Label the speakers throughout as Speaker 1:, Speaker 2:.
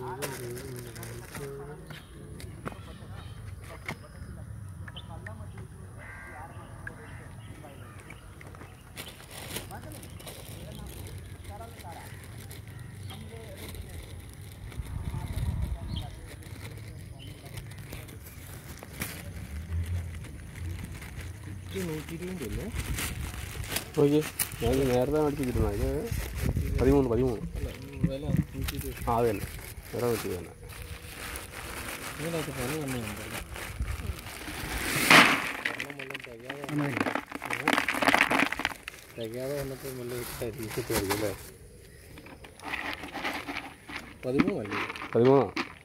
Speaker 1: നൂറ്റി ഇരുപത് അല്ലേ
Speaker 2: നോക്കിയേ ഞാൻ ഇത് നേരത്തെ മേടിച്ചിരുന്ന ഇത് പതിമൂന്ന് പതിമൂന്ന്
Speaker 1: അല്ല വില നൂറ്റി ഇരുപത്
Speaker 2: ആ അത് തന്നെ വേറെ വെച്ച് തന്നെ
Speaker 1: ഇതിനകത്ത് പല എണ്ണയുണ്ടല്ലോ തികയാതെ വന്നപ്പോൾ നല്ല രീതിക്കായിരിക്കും അല്ലേ പതിമൂന്നല്ലേ
Speaker 2: പതിമൂന്നാ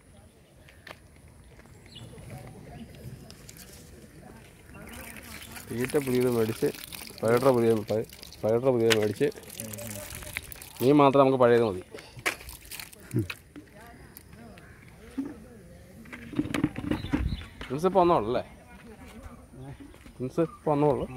Speaker 2: തീറ്റ പുതിയത് മേടിച്ച് സ്പൈഡർ പുതിയ സ്പൈഡർ പുതിയത് മേടിച്ച് മീൻ മാത്രം നമുക്ക് പഴയത് മതി പ്രിൻസ് ഇപ്പോൾ വന്നോളൂ അല്ലേ പ്രിൻസ് ഇപ്പോൾ വന്നോളൂ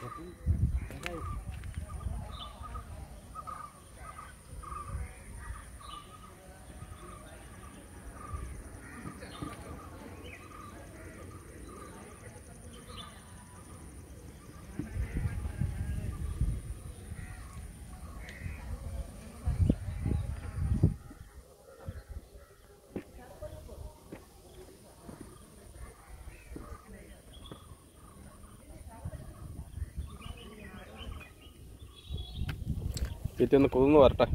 Speaker 2: തീറ്റ ഒന്ന് കുതിർന്ന് വരട്ടെ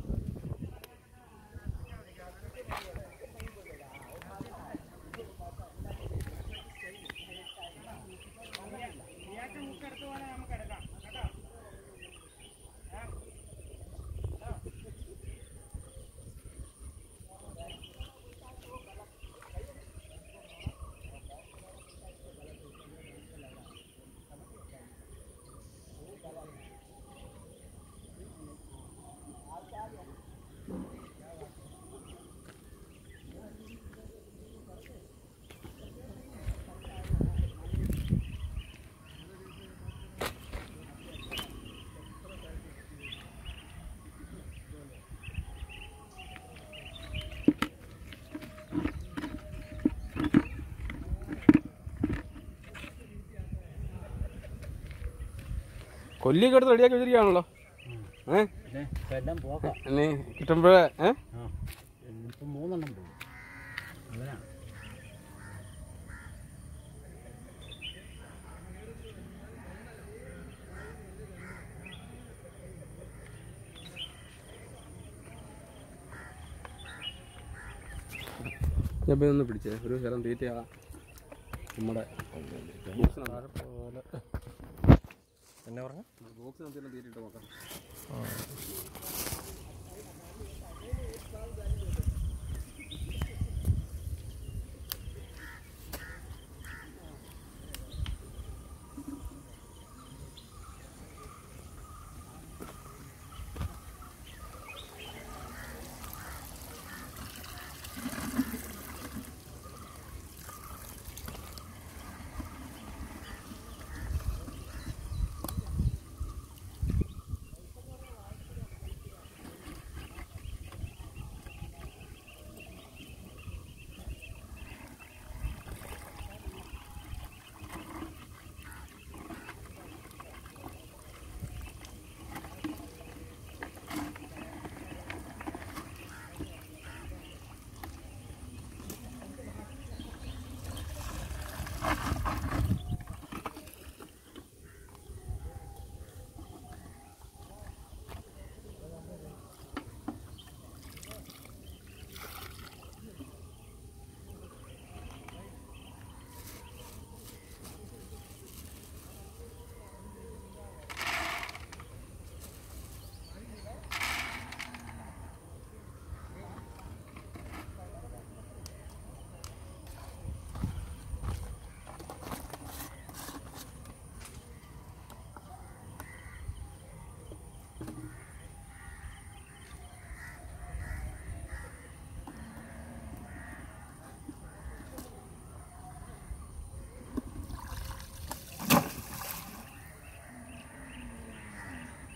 Speaker 2: കൊല്ലിയൊക്കെ എടുത്ത് റെഡിയാക്കി വെച്ചിരിക്കുകയാണല്ലോ ഏ
Speaker 1: എല്ലാം പോകാം
Speaker 2: ഇനി കിട്ടുമ്പോഴേ ഏ
Speaker 1: ആ ഇപ്പം മൂന്നെണ്ണം പോകും അങ്ങനെയാണ്
Speaker 2: ഞാൻ പോയി ഒന്ന് പിടിച്ചേ ഒരു ശരം തീറ്റയാ നമ്മുടെ
Speaker 1: എന്നാ പറഞ്ഞു
Speaker 2: ബോക്സിനകത്ത് തീറ്റിട്ട് നോക്കാം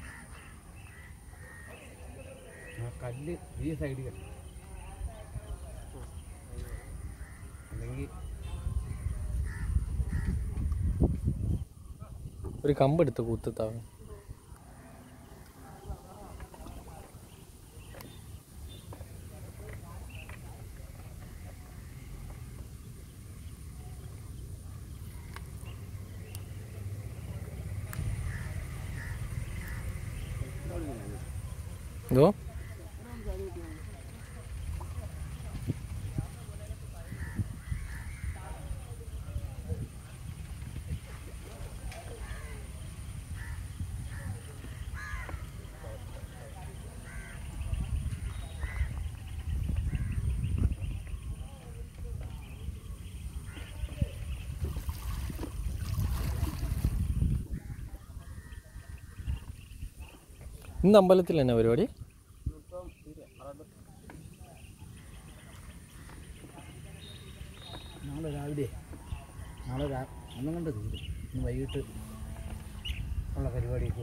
Speaker 1: ആ കല്ല് ഈ സൈഡിൽ അല്ലെങ്കിൽ
Speaker 3: ഒരു കമ്പെടുത്ത് കുത്തത്താവും എന്തോ ഇന്ന് അമ്പലത്തിൽ തന്നെ പരിപാടി
Speaker 1: നാളെ രാവിലെ നാളെ രാ ഒന്നും കണ്ട് തീരും ഇന്ന് വൈകിട്ട് ഉള്ള പരിപാടിക്ക്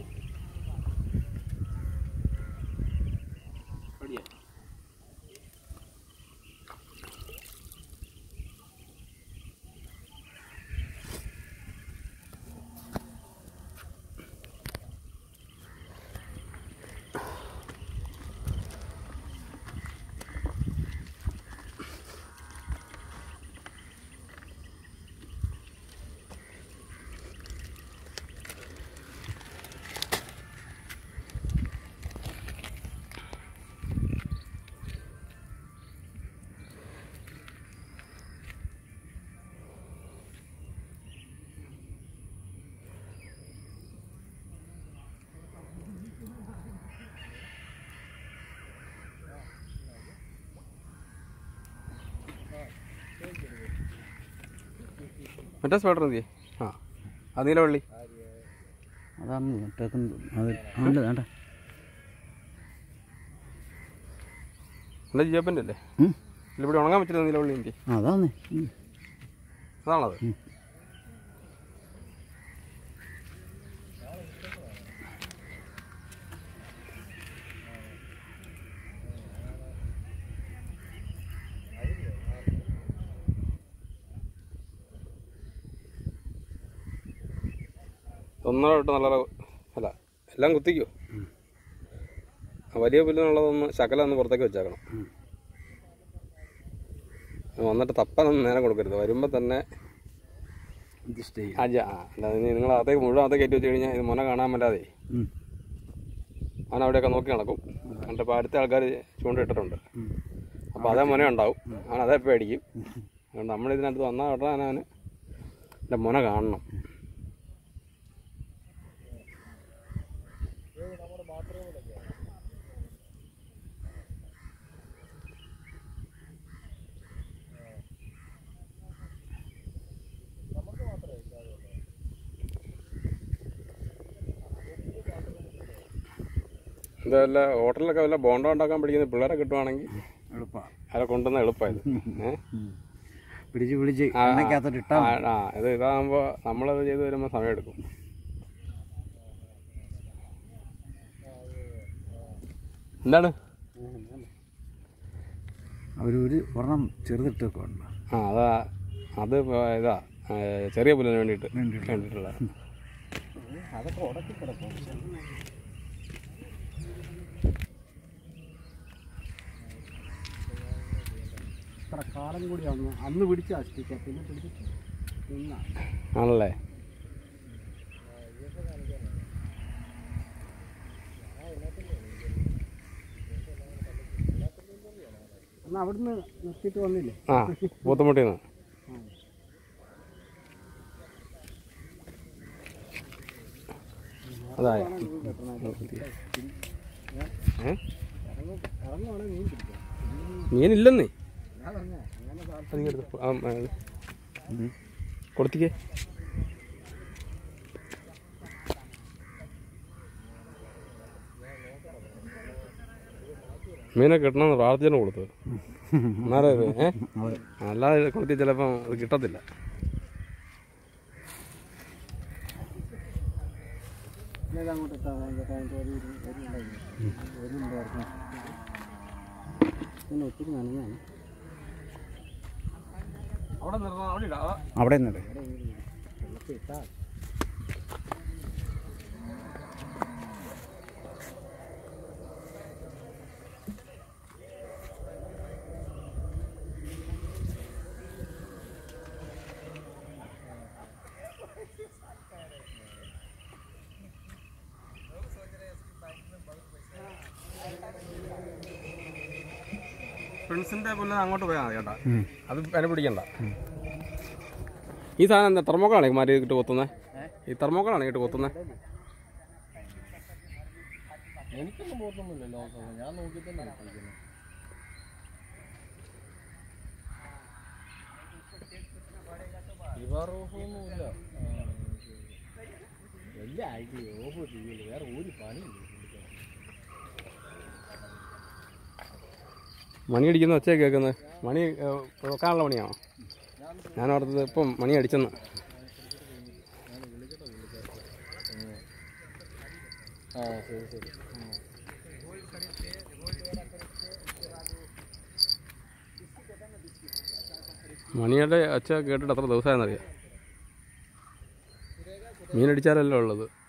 Speaker 2: മറ്റേ സ്പൈഡർ എന്തിയെ ആ ആ നീലവള്ളി
Speaker 1: അതാണ് ഇട്ടേക്കുന്നത് അത് ഉണ്ട് വേണ്ട
Speaker 2: എൻ്റെ ജിയപ്പൻ്റെ അല്ലേ ഇല്ല ഇവിടെ ഉണങ്ങാൻ പറ്റില്ല നീലവള്ളി എന്തി
Speaker 1: അതാന്ന്
Speaker 2: അതാണത് ഒന്നര ഇട്ട് നല്ല അല്ല എല്ലാം കുത്തിക്കോ ആ വലിയ പുല്ലിനുള്ളതൊന്ന് ശകലം ഒന്ന് പുറത്തേക്ക് വെച്ചേക്കണം വന്നിട്ട് തപ്പാനൊന്നും നേരം കൊടുക്കരുത് വരുമ്പോൾ തന്നെ
Speaker 1: അഡ്ജസ്റ്റ് ചെയ്യും
Speaker 2: അജ ആ അല്ലാതെ ഇനി നിങ്ങൾ അതേ മുഴുവൻ അതേ കയറ്റി വെച്ച് കഴിഞ്ഞാൽ ഇത് മുന കാണാൻ പറ്റാതെ
Speaker 1: ഉം.
Speaker 2: അവൻ അവിടെയൊക്കെ നോക്കി നടക്കും എന്നിട്ട് ഇപ്പോൾ അടുത്ത ആൾക്കാർ ചൂണ്ടിട്ടിട്ടുണ്ട്
Speaker 1: ഉം.
Speaker 2: അപ്പോൾ അതേ മുന ഉണ്ടാവും അവൻ അതേ പേടിക്കും അതുകൊണ്ട് നമ്മൾ ഇതിനകത്ത് വന്നാൽ ഉടനെ അവന് എൻ്റെ മുന കാണണം ഇത് വല്ല ഹോട്ടലിലൊക്കെ വല്ല ബോണ്ട ഉണ്ടാക്കാൻ പഠിക്കുന്ന പിള്ളേരെ കിട്ടുവാണെങ്കിൽ
Speaker 1: എളുപ്പമാണ്
Speaker 2: അവരെ കൊണ്ടുവന്ന എളുപ്പമായത് ഏഹ്
Speaker 1: പിടിച്ച് പിടിച്ച്
Speaker 2: ആ,
Speaker 1: എണ്ണയ്ക്കകത്തോട്ട് ഇട്ടാൽ
Speaker 2: ആ, ആ ഇത് ഇതാകുമ്പോൾ നമ്മളത് ചെയ്ത് വരുമ്പോൾ സമയമെടുക്കും എന്താണ്
Speaker 1: അവരൊരു ഒരെണ്ണം ചെറുതിട്ട് വെക്കുന്നുണ്ട്
Speaker 2: ആ അതാ അത് ഇപ്പൊ ഇതാ ഏ, ചെറിയ പുല്ലിന് വേണ്ടിയിട്ട്
Speaker 1: വേണ്ടിയിട്ട്.
Speaker 2: വേണ്ടിയിട്ടുള്ള
Speaker 1: അതൊക്കെ ഉടക്കി കിടക്കും ഇത്ര കാലം കൂടി അന്ന് അന്ന് പിടിച്ച അഷ്ടിക്ക പിന്നെ പിടിച്ചിട്ട് നിന്നാ
Speaker 2: ആണല്ലേ
Speaker 1: അന്ന് അവിടുന്ന് നിർത്തിയിട്ട് വന്നില്ലേ
Speaker 2: ആ പൂത്തമുട്ടിന്ന് അതായ ഏ
Speaker 1: ഇറങ്ങുവാണെങ്കിൽ മീൻ പിടിക്കാം
Speaker 2: മീനില്ലെന്നേ
Speaker 1: ഞാൻ പറഞ്ഞ അങ്ങനെ സാ-
Speaker 2: അതിങ്ങെടുത്ത് ആ, ആ, ഇത്. കൊടുത്തിക്കേ മീനെ കിട്ടണമെന്ന് പ്രാർത്ഥന കൊടുത്തത് എന്നാലേ ഇത് ഏ
Speaker 1: അതെ.
Speaker 2: അല്ലാതെ കൊടുത്തി ചിലപ്പം അത് കിട്ടത്തില്ല
Speaker 1: പിന്നെ ഇത് അങ്ങോട്ട് ഇട്ടാ അതിൻ്റെ അതിൻ്റെ ഒരു ഒരു ഉണ്ടായിരുന്നു. ഒരു ഉണ്ടായിരുന്നു. പിന്നെ ഒത്തിരി നനഞ്ഞാണ്
Speaker 2: അവിടെ നിർത്തണം അവിടെ ഇടാം അതാ.
Speaker 1: അവിടെ നിന്നിട്ട്
Speaker 2: പ്രിൻസിന്റെ പുല്ല് അങ്ങോട്ട് പോയാൽ മതി കേട്ടാ
Speaker 1: ഉം.
Speaker 2: അത് അതിനെ പിടിക്കണ്ട ഈ സാധനം എന്താ തെർമോക്കോളാണ് ഈ മാറ്റി ഇട്ട് കൊത്തുന്നത് ഈ തെർമോക്കോളാണ് ഇട്ട് കൊത്തുന്നത്
Speaker 3: എനിക്കൊന്നും പോർത്തൊന്നുമില്ല ലോകം ഞാൻ നോക്കി തന്നെ കളിക്കുന്നത് ഓഫൊന്നുമില്ല വലിയ ഐഡിയ ഓഫ് ചെയ്യില്ല വേറെ ഒരു പണിയില്ല
Speaker 2: മണി അടിക്കുന്ന ഒച്ച കേൾക്കുന്നത് മണി ഏഹ്, വെക്കാനുള്ള പണിയാണോ ഞാൻ ഓർത്തത് ഇപ്പം മണി അടിച്ചെന്ന്
Speaker 3: ആ ശരി ശരി
Speaker 2: മണിയുടെ ഒച്ച കേട്ടിട്ട് എത്ര ദിവസമായെന്നറിയാം മീനടിച്ചാലല്ലോ ഉള്ളത്